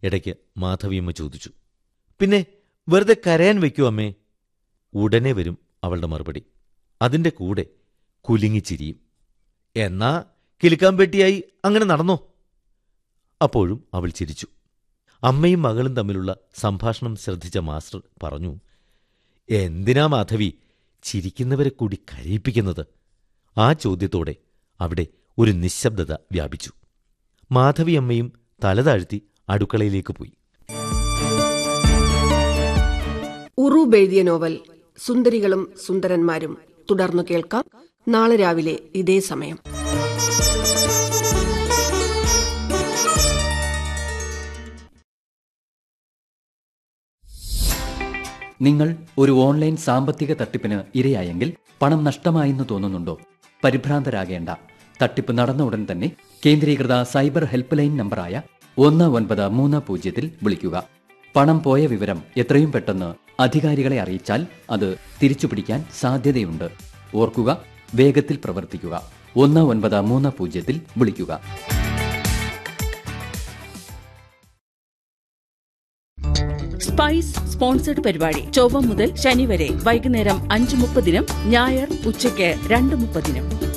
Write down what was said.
ഇടയ്ക്ക് മാധവിയമ്മ ചോദിച്ചു പിന്നെ വെറുതെ കരയാൻ വയ്ക്കൂ അമ്മേ ഉടനെ വരും അവളുടെ മറുപടി അതിന്റെ കൂടെ കുലുങ്ങിച്ചിരിയും എന്നാ കിലുക്കാൻ പെട്ടിയായി അങ്ങനെ നടന്നോ അപ്പോഴും അവൾ ചിരിച്ചു അമ്മയും മകളും തമ്മിലുള്ള സംഭാഷണം ശ്രദ്ധിച്ച മാസ്റ്റർ പറഞ്ഞു എന്തിനാ മാധവി ചിരിക്കുന്നവരെ കൂടി കരയിപ്പിക്കുന്നത് ആ ചോദ്യത്തോടെ അവിടെ ഒരു നിശബ്ദത വ്യാപിച്ചു മാധവിയമ്മയും തലതാഴ്ത്തി അടുക്കളയിലേക്ക് പോയി ഉറൂബ് എഴുതിയ നോവൽ സുന്ദരികളും സുന്ദരന്മാരും തുടർന്നു കേൾക്കാം നാളെ രാവിലെ ഇതേ സമയം നിങ്ങൾ ഒരു ഓൺലൈൻ സാമ്പത്തിക തട്ടിപ്പിന് ഇരയായെങ്കിൽ പണം നഷ്ടമായെന്ന് തോന്നുന്നുണ്ടോ പരിഭ്രാന്തരാകേണ്ട തട്ടിപ്പ് നടന്ന ഉടൻ തന്നെ കേന്ദ്രീകൃത സൈബർ ഹെൽപ്പ് ലൈൻ നമ്പറായ ഒന്ന് ഒൻപത് മൂന്ന് പൂജ്യത്തിൽ വിളിക്കുക പണം പോയ വിവരം എത്രയും പെട്ടെന്ന് അധികാരികളെ അറിയിച്ചാൽ അത് തിരിച്ചുപിടിക്കാൻ സാധ്യതയുണ്ട് ഓർക്കുക വേഗത്തിൽ പ്രവർത്തിക്കുക ഒന്ന് ഒൻപത് മൂന്ന് പൂജ്യത്തിൽ വിളിക്കുക സ്പൈസ് സ്പോൺസർഡ് പരിപാടി ചൊവ്വ മുതൽ ശനി വരെ വൈകുന്നേരം അഞ്ച് മുപ്പതിനും ഞായർ ഉച്ചയ്ക്ക് രണ്ട് മുപ്പതിനും